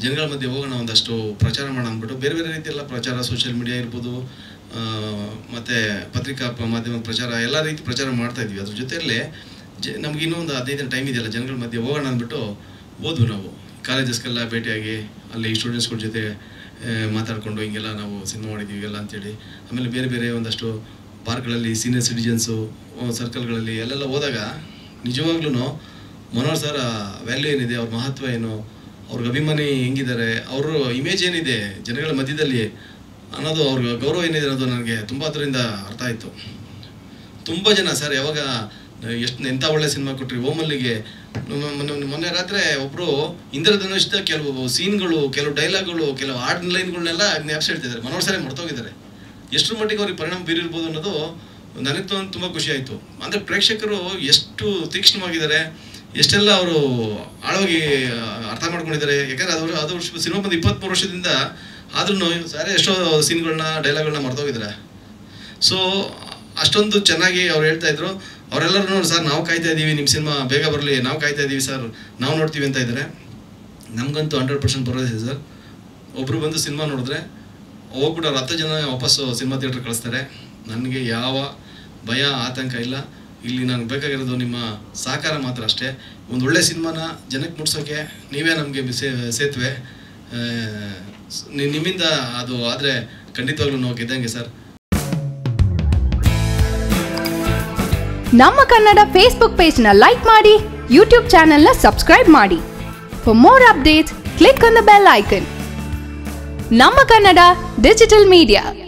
ಜನಗಳ ಮಧ್ಯೆ ಹೋಗೋಣ ಒಂದಷ್ಟು ಪ್ರಚಾರ ಮಾಡೋಣ ಅಂದ್ಬಿಟ್ಟು ಬೇರೆ ಬೇರೆ ರೀತಿಯೆಲ್ಲ ಪ್ರಚಾರ ಸೋಷಿಯಲ್ ಮೀಡಿಯಾ ಇರ್ಬೋದು ಆ, ಮತ್ತೆ ಪತ್ರಿಕಾ ಪ- ಮಾಧ್ಯಮ ಪ್ರಚಾರ ಎಲ್ಲ ರೀತಿ ಪ್ರಚಾರ ಮಾಡ್ತಾ ಇದ್ವಿ ಅದ್ರ ಜೊತೆಯಲ್ಲೇ ಜ ನಮ್ಗೆ ಇನ್ನೂ ಒಂದು ಹದಿನೈದು ದಿನ ಟೈಮ್ ಇದೆಯಲ್ಲ ಜನಗಳ ಮಧ್ಯೆ ಹೋಗೋಣ ಅಂದ್ಬಿಟ್ಟು ಹೋದ್ವು ನಾವು ಕಾಲೇಜಸ್ಗೆಲ್ಲ ಭೇಟಿಯಾಗಿ ಅಲ್ಲಿ ಸ್ಟೂಡೆಂಟ್ಸ್ಗಳ ಜೊತೆ ಆ, ಮಾತಾಡ್ಕೊಂಡು ಹಿಂಗೆಲ್ಲ ನಾವು ಸಿನಿಮಾ ಮಾಡಿದ್ವಿ ಎಲ್ಲ ಅಂತೇಳಿ ಆಮೇಲೆ ಬೇರೆ ಬೇರೆ ಒಂದಷ್ಟು ಪಾರ್ಕ್ಗಳಲ್ಲಿ ಸೀನಿಯರ್ ಸಿಟಿಜನ್ಸು ಸರ್ಕಲ್ಗಳಲ್ಲಿ ಎಲ್ಲೆಲ್ಲ ಹೋದಾಗ ನಿಜವಾಗ್ಲೂ ಮನೋಹರ್ ಸರ್ ವ್ಯಾಲ್ಯೂ ಏನಿದೆ ಅವ್ರ ಮಹತ್ವ ಏನು ಅವ್ರಿಗೆ ಅಭಿಮಾನಿ ಹೆಂಗಿದ್ದಾರೆ ಅವ್ರ ಇಮೇಜ್ ಏನಿದೆ ಜನಗಳ ಮಧ್ಯದಲ್ಲಿ ಅನ್ನೋದು ಅವ್ರ ಗೌರವ ಏನಿದೆ ಅನ್ನೋದು ನನಗೆ ತುಂಬ ಅದರಿಂದ ಅರ್ಥ ಆಯಿತು ತುಂಬ ಜನ ಸರ್ ಯಾವಾಗ ಎಷ್ಟು ಎಂಥ ಒಳ್ಳೆ ಸಿನಿಮಾ ಕೊಟ್ರಿ ಓಮಲ್ಲಿಗೆ ಮೊನ್ನೆ- ಮೊನ್ನೆ- ಮೊನ್ನೆ ರಾತ್ರಿ ಒಬ್ಬರು ಇಂದ್ರಧನುಷ್ದ ಕೆಲವು ಸೀನ್ಗಳು ಕೆಲವು ಡೈಲಾಗ್ಗಳು ಕೆಲವು ಹಾಡ್ ಲೈನ್ಗಳನ್ನೆಲ್ಲ ಜ್ಞಾಪಿಸಿ ಹೇಳ್ತಿದ್ದಾರೆ ಮನೋಹರ್ ಸರೇ ಮರ್ತೋಗಿದ್ದಾರೆ ಎಷ್ಟರ ಮಟ್ಟಿಗೆ ಅವ್ರಿಗೆ ಪರಿಣಾಮ ಬೀರಿರ್ಬೋದು ಅನ್ನೋದು ನನಗೆ ತುಂಬ ತುಂಬ ಖುಷಿ ಆಯಿತು ಅಂದರೆ ಪ್ರೇಕ್ಷಕರು ಎಷ್ಟು ತೀಕ್ಷ್ಣವಾಗಿದ್ದಾರೆ ಎಷ್ಟೆಲ್ಲ ಅವರು ಆಳವಾಗಿ ಆ, ಅರ್ಥ ಮಾಡ್ಕೊಂಡಿದ್ದಾರೆ ಯಾಕಂದ್ರೆ ಅದು ಅದು ಸಿನಿಮಾ ಬಂದು ಇಪ್ಪತ್ತ್ಮೂರು ವರ್ಷದಿಂದ ಆದ್ರೂ ಸಾರೇ ಎಷ್ಟೋ ಸೀನ್ಗಳನ್ನ ಡೈಲಾಗ್ಗಳನ್ನ ಮರ್ತೋಗಿದ್ದಾರೆ ಸೊ ಅಷ್ಟೊಂದು ಚೆನ್ನಾಗಿ ಅವ್ರು ಹೇಳ್ತಾ ಇದ್ರು ಅವರೆಲ್ಲರೂ ನೋಡಿ ಸರ್ ನಾವು ಕಾಯ್ತಾ ಇದ್ದೀವಿ ನಿಮ್ಮ ಸಿನಿಮಾ ಬೇಗ ಬರಲಿ ನಾವು ಕಾಯ್ತಾ ಇದ್ದೀವಿ ಸರ್ ನಾವು ನೋಡ್ತೀವಿ ಅಂತ ಇದ್ದಾರೆ ನಮಗಂತೂ ಹಂಡ್ರೆಡ್ ಪರ್ಸೆಂಟ್ ಬರೋದಿದೆ ಸರ್ ಒಬ್ಬರು ಬಂದು ಸಿನಿಮಾ ನೋಡಿದ್ರೆ ಹೋಗ್ಬಿಟ್ಟು ಅವ್ರು ಹತ್ತು ಜನ ವಾಪಸ್ಸು ಸಿನಿಮಾ ಥಿಯೇಟ್ರ್ ಕಳಿಸ್ತಾರೆ ನನಗೆ ಯಾವ ಭಯ ಆತಂಕ ಇಲ್ಲ ಇಲ್ಲಿ ನನಗೆ ಬೇಕಾಗಿರೋದು ನಿಮ್ಮ ಸಹಕಾರ ಮಾತ್ರ ಅಷ್ಟೇ ಒಂದು ಒಳ್ಳೆ ಸಿನಿಮಾನ ಜನಕ್ಕೆ ಮುಟ್ಸೋಕ್ಕೆ ನೀವೇ ನಮಗೆ ಸೇ ಸೇತುವೆ ಆ, ಸ್- ನಿ- ನಿಮ್ಮಿಂದ ಅದು ಆದರೆ ಖಂಡಿತವಾಗ್ಲೂ ನಾವು ಗೆದ್ದಂಗೆ ಸರ್ ನಮ್ಮ ಕನ್ನಡ ಫೇಸ್ಬುಕ್ ಪೇಜ್ನ ಲೈಕ್ ಮಾಡಿ ಯೂಟ್ಯೂಬ್ ಚಾನೆಲ್ನ ಸಬ್ಸ್ಕ್ರೈಬ್ ಮಾಡಿ for more updates click on the bell icon ನಮ್ಮ ಕನ್ನಡ ಡಿಜಿಟಲ್ ಮೀಡಿಯಾ